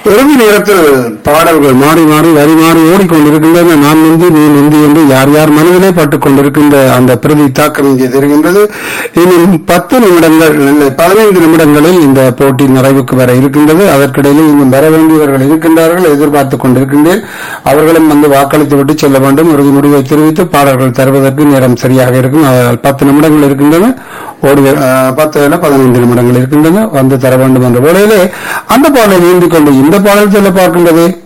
இறுதி நேரத்தில் பாடல்கள் மாறி மாறி வரி மாறி ஓடிக்கொண்டிருக்கின்றன நான் நந்தி நீ நந்தி என்று யார் யார் மனதிலே பட்டுக் கொண்டிருக்கின்ற அந்த பிரதி தாக்கம் இங்கே தெரிகின்றது இன்னும் பத்து நிமிடங்கள் இல்லை பதினைந்து நிமிடங்களில் இந்த போட்டி நிறைவுக்கு வர இருக்கின்றது அதற்கிடையில் இன்னும் வர வேண்டியவர்கள் இருக்கின்றார்கள் எதிர்பார்த்துக் கொண்டிருக்கின்றேன் அவர்களும் வந்து வாக்களித்து விட்டு செல்ல வேண்டும் இறுதி முடிவை தெரிவித்து பாடல்கள் தருவதற்கு நேரம் சரியாக இருக்கும் அதனால் பத்து நிமிடங்கள் இருக்கின்றன ஓடி அஹ், பத்து இல்ல பதினைந்து நிமிடங்கள் இருக்கின்றன வந்து தர வேண்டும் என்ற வேளையிலே அந்த பாடலை நீந்திக் கொண்டு இந்த பாடல் செல்ல பார்க்கின்றது